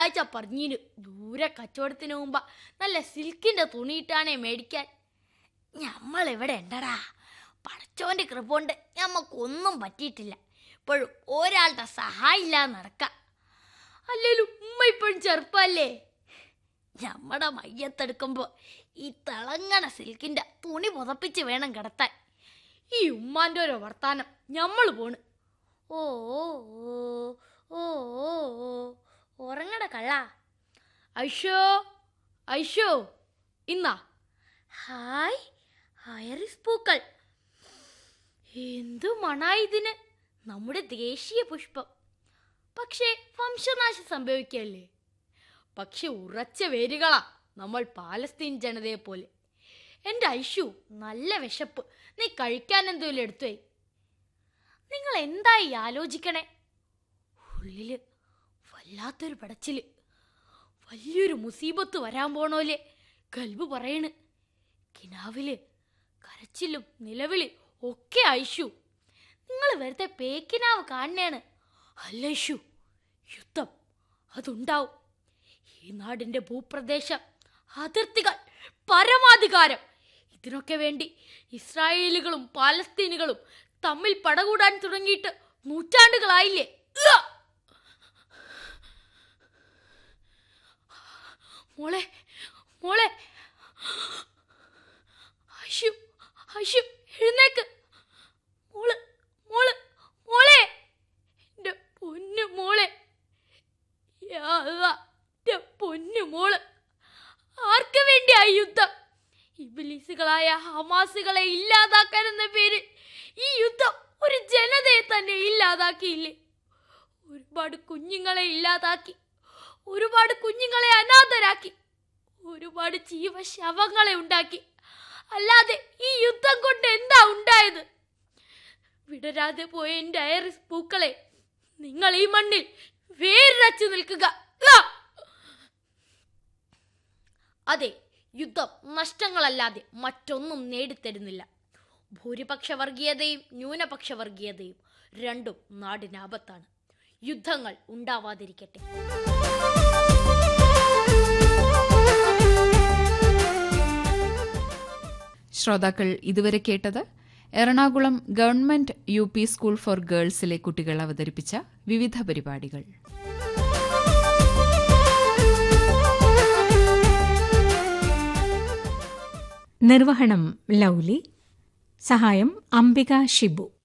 ആഴ്ച പറഞ്ഞിന് ദൂരെ കച്ചവടത്തിന് മുമ്പ് നല്ല സിൽക്കിന്റെ തുണിയിട്ടാണേ മേടിക്കാൻ ഞമ്മൾ ഇവിടെ ഉണ്ടടാ പടച്ചോന്റെ കൃപ കൊണ്ട് ഞമ്മക്കൊന്നും പറ്റിയിട്ടില്ല ഇപ്പോഴും ഒരാളുടെ സഹായം ഇല്ലാതെ നടക്കാം അല്ലേലും ഉമ്മ ഇപ്പോഴും ചെറുപ്പല്ലേ ഞമ്മടെ മയ്യത്തെടുക്കുമ്പോൾ ഈ തിളങ്ങണ സിൽക്കിന്റെ തുണി പുതപ്പിച്ച് വേണം കിടത്താൻ ഈ ഉമ്മാന്റെ ഒരു വർത്താനം ഞമ്മൾ പോണ് ഓ ഓ ഓ ഓ ഓ ഉറങ്ങട കള്ള ഐഷോ ഐഷോ ഇന്നാ ഹായ് ഹയറിസ് പൂക്കൾ എന്തു മണായി ഇതിന് നമ്മുടെ ദേശീയ പുഷ്പം പക്ഷേ വംശനാശം സംഭവിക്കല്ലേ പക്ഷെ ഉറച്ച വേരുകളാ നമ്മൾ പാലസ്തീൻ ജനതയെ പോലെ എൻ്റെ ഐഷു നല്ല വിശപ്പ് നീ കഴിക്കാൻ എന്തെങ്കിലും എടുത്തുവേ നിങ്ങൾ എന്തായി ആലോചിക്കണേ ഉള്ളില് വല്ലാത്തൊരു പടച്ചില് വലിയൊരു മുസീബത്ത് വരാൻ പോണോലെ കൽബ് പറയണ് കിനാവില് കരച്ചിലും നിലവിളി ഒക്കെ ഐഷു നിങ്ങൾ വെറുതെ പേക്കിനാവ് കാണണേണ് അല്ല ഐഷു യുദ്ധം അതുണ്ടാവും ഈ നാടിന്റെ ഭൂപ്രദേശം അതിർത്തികൾ പരമാധികാരം ഇതിനൊക്കെ വേണ്ടി ഇസ്രായേലുകളും പാലസ്തീനുകളും തമ്മിൽ പടകൂടാൻ തുടങ്ങിയിട്ട് നൂറ്റാണ്ടുകളായില്ലേ ഉവ്വ! മോളെ മോളെ ഐഷു ഐഷു എഴുന്നേക്ക് മോള് മോള് മോളെ എൻ്റെ പൊന്നു മോളെ യാ അല്ലാ, എൻ്റെ പൊന്നു മോള് ആർക്ക് വേണ്ടിയാ ഈ യുദ്ധം ഇബിലീസുകളായ ഹമാസുകളെ ഇല്ലാതാക്കാൻ എന്ന പേരിൽ ഈ യുദ്ധം ഒരു ജനതയെ തന്നെ ഇല്ലാതാക്കിയില്ലേ ഒരുപാട് കുഞ്ഞുങ്ങളെ ഇല്ലാതാക്കി ഒരുപാട് കുഞ്ഞുങ്ങളെ അനാഥരാക്കി ഒരുപാട് ജീവശവങ്ങളെ ഉണ്ടാക്കി അല്ലാതെ ഈ യുദ്ധം കൊണ്ട് എന്താ ഉണ്ടായത് വിടരാതെ പോയ എൻ്റെ ഐറിസ് പൂക്കളെ നിങ്ങൾ ഈ മണ്ണിൽ വേരച്ചു നിൽക്കുക ആ! അതെ യുദ്ധം നഷ്ടങ്ങളല്ലാതെ മറ്റൊന്നും നേടിത്തരുന്നില്ല ഭൂരിപക്ഷ വർഗീയതയും ന്യൂനപക്ഷ വർഗീയതയും രണ്ടും നാടിന് ആപത്താണ് യുദ്ധങ്ങൾ ഉണ്ടാവാതിരിക്കട്ടെ ശ്രോതാക്കൾ ഇതുവരെ കേട്ടത് Ernakulam government U P school for ഗേൾസിലെ കുട്ടികൾ അവതരിപ്പിച്ച വിവിധ പരിപാടികൾ നിർവഹണം ലൗലി സഹായം അംബിക ഷിബു